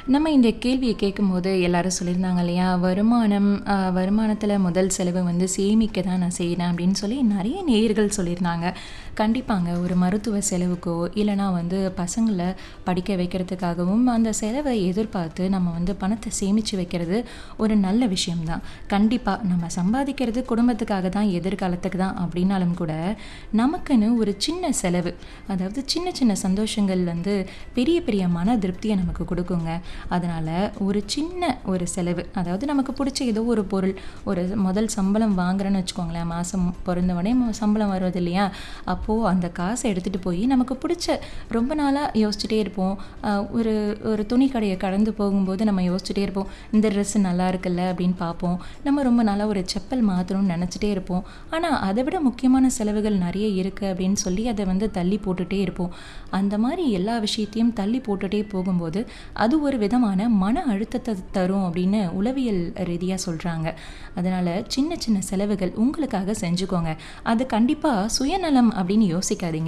நம்ம இந்த கேள்விய கேட்கும்போது எல்லாரும் சொல்லியிருந்தாங்க இல்லையா, வருமானம் அ வருமானத்தில முதல் செலவு வந்து சேமிக்க தான் நான் செய்றேன் அப்படின்னு சொல்லி நெறைய நேயர்கள் சொல்லியிருந்தாங்க. கண்டிப்பாங்க. ஒரு மருத்துவ செலவுக்கோ, இல்லன்னா வந்து பசங்கள படிக்க வைக்கிறதுக்காகவும் அந்த செலவ எதிர்பார்த்து நம்ம வந்து பணத்த சேமிச்சு வைக்கிறது ஒரு நல்ல விஷயம் தான். கண்டிப்பா நம்ம சம்பாதிக்கிறது குடும்பத்துக்காக தான், எதிர்காலத்துக்கு தான் அப்படின்னாலும் கூட, நமக்குன்னு ஒரு சின்ன செலவு, அதாவது சின்ன சின்ன சந்தோஷங்கள் வந்து பெரிய பெரிய மன திருப்திய நமக்கு குடுக்குங்க. அதனால ஒரு சின்ன ஒரு செலவு, அதாவது நமக்கு புடிச்ச ஏதோ ஒரு பொருள், ஒரு முதல் சம்பளம் வாங்குறேன்னு வச்சுக்கோங்களேன், மாசம் பொறந்த உடனே சம்பளம் வருது இல்லையா? அப்போ அந்த காச எடுத்துட்டு போய் நமக்கு புடிச்ச ரொம்ப நாளா யோசிச்சுட்டே இருப்போம். அ ஒரு ஒரு துணி கடைய கடந்து போகும்போது நம்ம யோசிச்சுட்டே இருப்போம். இந்த ட்ரெஸ் நல்லா இருக்குல்ல அப்படின்னு பார்ப்போம். நம்ம ரொம்ப நாளா ஒரு செப்பல் மாத்தணும்னு நெனச்சுட்டே இருப்போம். ஆனா அத விட முக்கியமான செலவுகள் நெறைய இருக்கு அப்படின்னு சொல்லி அத வந்து தள்ளி போட்டுட்டே இருப்போம். அந்த மாரி எல்லா விஷயத்தையும் தள்ளி போட்டுட்டே போகும்போது, அது ஒரு விதமான மன அழுத்தத்த தரும் அப்படின்னு உளவியல் ரீதியா சொல்றாங்க. அதனால சின்ன சின்ன செலவுகள் உங்களுக்காக செஞ்சுக்கோங்க. அது கண்டிப்பா சுயநலம் அப்படின்னு யோசிக்காதீங்க.